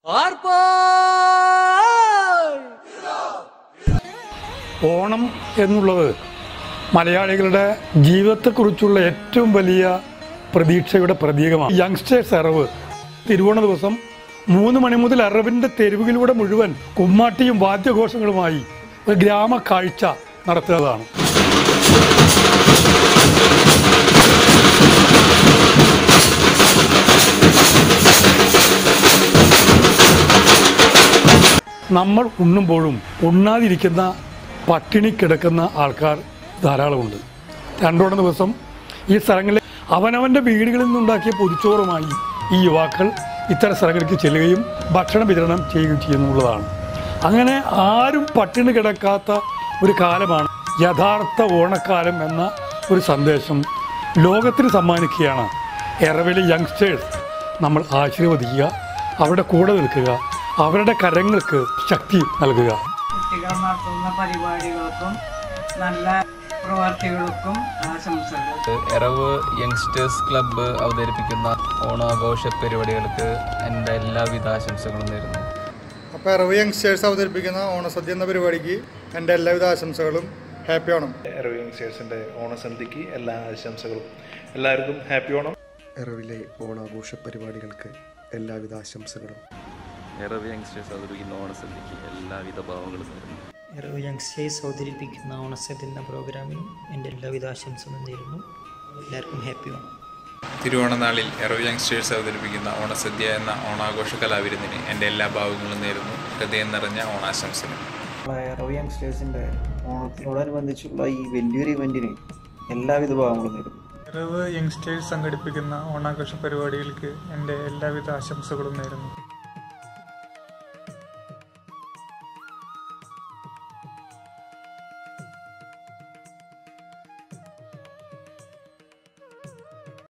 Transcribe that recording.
ഓണം എന്നുള്ളത് മലയാളികളുടെ ജീവിതത്തെക്കുറിച്ചുള്ള ഏറ്റവും വലിയ പ്രതീക്ഷയുടെ പ്രതീകമാണ് യങ്സ്റ്റേഴ്സ് അറിവ് തിരുവോണ ദിവസം മൂന്ന് മണി മുതൽ അറിവിൻ്റെ തെരുവുകളിലൂടെ മുഴുവൻ കുമ്മാട്ടിയും വാദ്യഘോഷങ്ങളുമായി ഒരു ഗ്രാമ കാഴ്ച നടത്തുന്നതാണ് നമ്മൾ ഉണ്ണുമ്പോഴും ഉണ്ണാതിരിക്കുന്ന പട്ടിണി കിടക്കുന്ന ആൾക്കാർ ധാരാളമുണ്ട് രണ്ടോടെ ദിവസം ഈ സ്ഥലങ്ങളിൽ അവനവൻ്റെ വീടുകളിൽ നിന്നുണ്ടാക്കിയ പൊതിച്ചോറുമായി ഈ യുവാക്കൾ ഇത്തരം സ്ഥലങ്ങളിലേക്ക് ചെല്ലുകയും ഭക്ഷണ വിതരണം ചെയ്യുകയും ചെയ്യുന്നുള്ളതാണ് അങ്ങനെ ആരും പട്ടിണി കിടക്കാത്ത ഒരു കാലമാണ് യഥാർത്ഥ ഓണക്കാലം എന്ന ഒരു സന്ദേശം ലോകത്തിന് സമ്മാനിക്കുകയാണ് എറവിലി യങ്സ്റ്റേഴ്സ് നമ്മൾ ആശീർവദിക്കുക അവരുടെ കൂടെ നിൽക്കുക അവരുടെ കരങ്ങൾക്ക് ശക്തി നൽകുക കുട്ടികൾ നടത്തുന്ന പരിപാടികൾക്കും നല്ല പ്രവർത്തികൾക്കും ആശംസകൾ എറവ് യങ്സ്റ്റേഴ്സ് ക്ലബ്ബ് അവതരിപ്പിക്കുന്ന ഓണാഘോഷ പരിപാടികൾക്ക് എൻ്റെ എല്ലാവിധ ആശംസകളും നേരുന്നു അപ്പോൾ എറവ് യങ്സ്റ്റേഴ്സ് അവതരിപ്പിക്കുന്ന ഓണസദ്യ എന്ന പരിപാടിക്ക് എൻ്റെ എല്ലാവിധ ആശംസകളും ഹാപ്പി ഓണം എറവ് യങ്സ്റ്റേഴ്സിൻ്റെ ഓണസന്ധിക്ക് എല്ലാ ആശംസകളും എല്ലാവർക്കും ഹാപ്പി ഓണം എറവിലെ ഓണാഘോഷ പരിപാടികൾക്ക് എല്ലാവിധ ആശംസകളും എറവ് യങ്സ്റ്റേഴ്സ് അവതരിപ്പിക്കുന്ന ഓണസന്ധിക്ക് എല്ലാവിധ ഭാവങ്ങളും നേരുന്നു എറവ് യങ്സ്റ്റേഴ്സ് അവതരിപ്പിക്കുന്ന ഓണസദ്യ എന്ന പ്രോഗ്രാമിനും എൻ്റെ എല്ലാവിധ ആശംസകളും നേരുന്നു എല്ലാവർക്കും ഹാപ്പി ഓണം തിരുവോണനാളിൽ എറവ് യങ്സ്റ്റേഴ്സ് അവതരിപ്പിക്കുന്ന ഓണസദ്യ എന്ന ഓണാഘോഷ കലാവിരുന്നിന് എൻ്റെ എല്ലാ ഭാവങ്ങളും നേരുന്നു ഹൃദയം നിറഞ്ഞ ഓണാശംസകൾ എറവ് യങ്സ്റ്റേഴ്സിൻ്റെ ഓണത്തിനോടനുബന്ധിച്ചുള്ള ഈ വലിയൊരു ഇവൻറ്റിന് എല്ലാവിധ ഭാവങ്ങളും നേരുന്നു എറവ് യങ്സ്റ്റേഴ്സ് സംഘടിപ്പിക്കുന്ന ഓണാഘോഷ പരിപാടികൾക്ക് എൻ്റെ എല്ലാവിധ ആശംസകളും നേരുന്നു